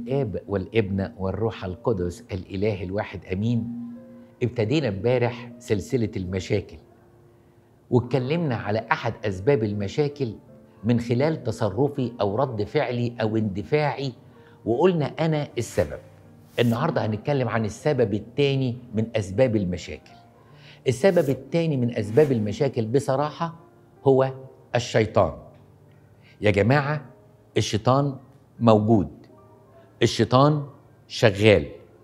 الاب والابن والروح القدس الاله الواحد امين ابتدينا امبارح سلسله المشاكل واتكلمنا على احد اسباب المشاكل من خلال تصرفي او رد فعلي او اندفاعي وقلنا انا السبب النهارده هنتكلم عن السبب الثاني من اسباب المشاكل السبب الثاني من اسباب المشاكل بصراحه هو الشيطان يا جماعه الشيطان موجود الشيطان شغال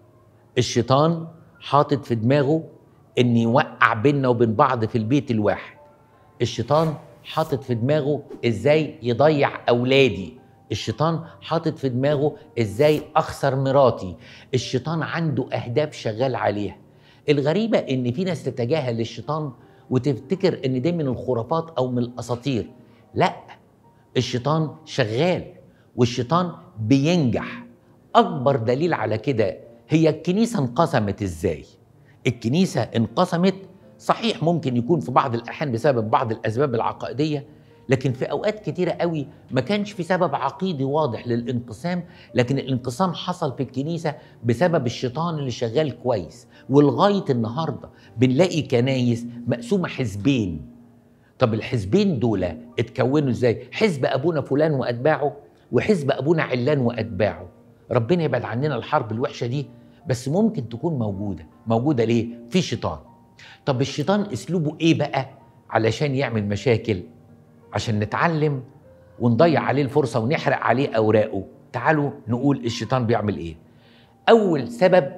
الشيطان حاطط في دماغه ان يوقع بيننا وبين بعض في البيت الواحد الشيطان حاطط في دماغه ازاي يضيع اولادي الشيطان حاطط في دماغه ازاي اخسر مراتي الشيطان عنده اهداف شغال عليها الغريبه ان في ناس تتجاهل الشيطان وتفتكر ان ده من الخرافات او من الاساطير لا الشيطان شغال والشيطان بينجح اكبر دليل على كده هي الكنيسه انقسمت ازاي الكنيسه انقسمت صحيح ممكن يكون في بعض الاحيان بسبب بعض الاسباب العقائديه لكن في اوقات كتيره قوي ما كانش في سبب عقيدي واضح للانقسام لكن الانقسام حصل في الكنيسه بسبب الشيطان اللي شغال كويس ولغايه النهارده بنلاقي كنايس مقسومه حزبين طب الحزبين دول اتكونوا ازاي حزب ابونا فلان واتباعه وحزب ابونا علان واتباعه ربنا يبعد عننا الحرب الوحشه دي بس ممكن تكون موجوده موجوده ليه في شيطان طب الشيطان اسلوبه ايه بقى علشان يعمل مشاكل عشان نتعلم ونضيع عليه الفرصه ونحرق عليه اوراقه تعالوا نقول الشيطان بيعمل ايه اول سبب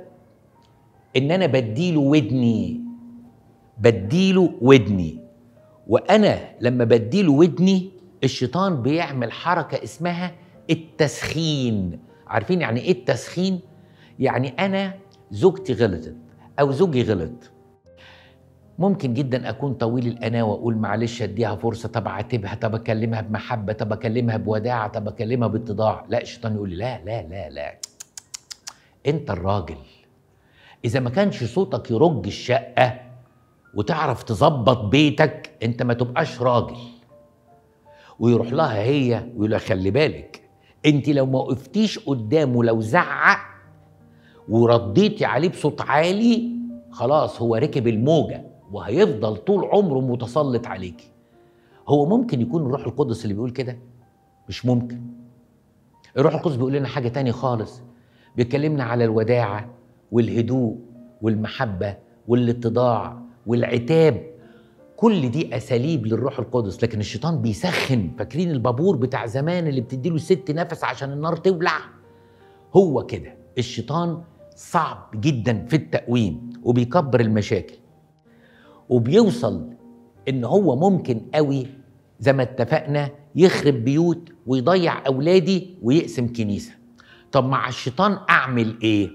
ان انا بديله ودني بديله ودني وانا لما بديله ودني الشيطان بيعمل حركه اسمها التسخين عارفين يعني ايه التسخين يعني انا زوجتي غلطت او زوجي غلط ممكن جدا اكون طويل الاناه واقول معلش اديها فرصه طب اعاتبها طب اكلمها بمحبه طب اكلمها بوداعه طب اكلمها باتضاع لا الشيطان يقول لي لا لا لا لا انت الراجل اذا ما كانش صوتك يرج الشقه وتعرف تظبط بيتك انت ما تبقاش راجل ويروح لها هي ويقول لها خلي بالك انت لو ما وقفتيش قدامه لو زعق ورديتي عليه بصوت عالي خلاص هو ركب الموجه وهيفضل طول عمره متسلط عليكي هو ممكن يكون الروح القدس اللي بيقول كده مش ممكن الروح القدس بيقول لنا حاجه تاني خالص بيكلمنا على الوداعه والهدوء والمحبه والاتضاع والعتاب كل دي اساليب للروح القدس لكن الشيطان بيسخن فاكرين البابور بتاع زمان اللي بتديله ست نفس عشان النار تولع هو كده الشيطان صعب جدا في التقويم وبيكبر المشاكل وبيوصل ان هو ممكن قوي زي ما اتفقنا يخرب بيوت ويضيع اولادي ويقسم كنيسه طب مع الشيطان اعمل ايه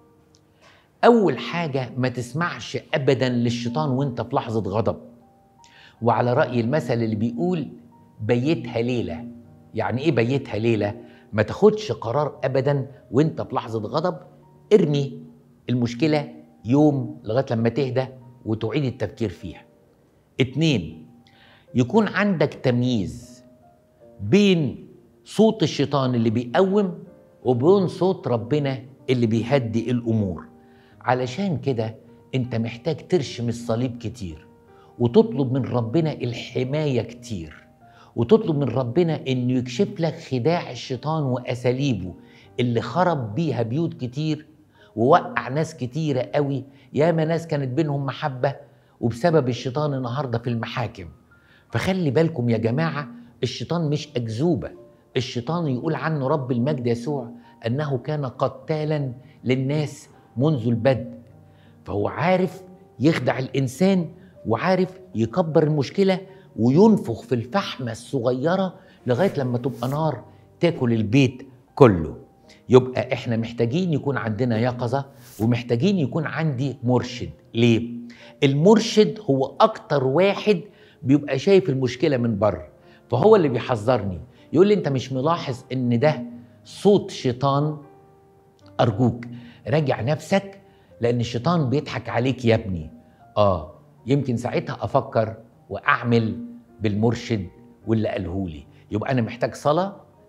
اول حاجه ما تسمعش ابدا للشيطان وانت في لحظه غضب وعلى راي المثل اللي بيقول بيتها ليله يعني ايه بيتها ليله ما تاخدش قرار ابدا وانت في لحظه غضب ارمي المشكله يوم لغايه لما تهدى وتعيد التفكير فيها اتنين يكون عندك تمييز بين صوت الشيطان اللي بيقوم وبين صوت ربنا اللي بيهدي الامور علشان كده انت محتاج ترشم الصليب كتير وتطلب من ربنا الحمايه كتير وتطلب من ربنا انه يكشف لك خداع الشيطان واساليبه اللي خرب بيها بيوت كتير ووقع ناس كتيره قوي ياما ناس كانت بينهم محبه وبسبب الشيطان النهارده في المحاكم فخلي بالكم يا جماعه الشيطان مش اكذوبه الشيطان يقول عنه رب المجد يسوع انه كان قتالا للناس منذ البدء فهو عارف يخدع الانسان وعارف يكبر المشكله وينفخ في الفحمه الصغيره لغايه لما تبقى نار تاكل البيت كله يبقى احنا محتاجين يكون عندنا يقظه ومحتاجين يكون عندي مرشد ليه المرشد هو اكتر واحد بيبقى شايف المشكله من بره فهو اللي بيحذرني يقول لي انت مش ملاحظ ان ده صوت شيطان ارجوك راجع نفسك لان الشيطان بيضحك عليك يا ابني اه يمكن ساعتها افكر واعمل بالمرشد واللي قالهولي يبقى انا محتاج صلاه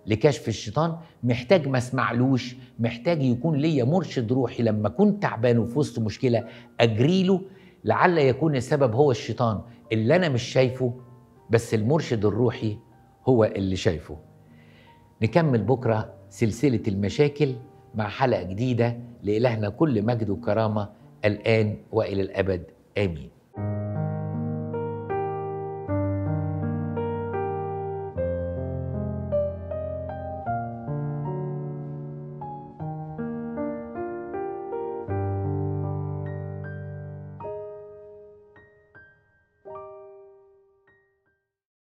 لكشف الشيطان محتاج ما اسمعلوش محتاج يكون ليا مرشد روحي لما كنت تعبان وفي وسط مشكله اجري له لعل يكون السبب هو الشيطان اللي انا مش شايفه بس المرشد الروحي هو اللي شايفه نكمل بكره سلسله المشاكل مع حلقه جديده لالهنا كل مجد وكرامه الان والى الابد امين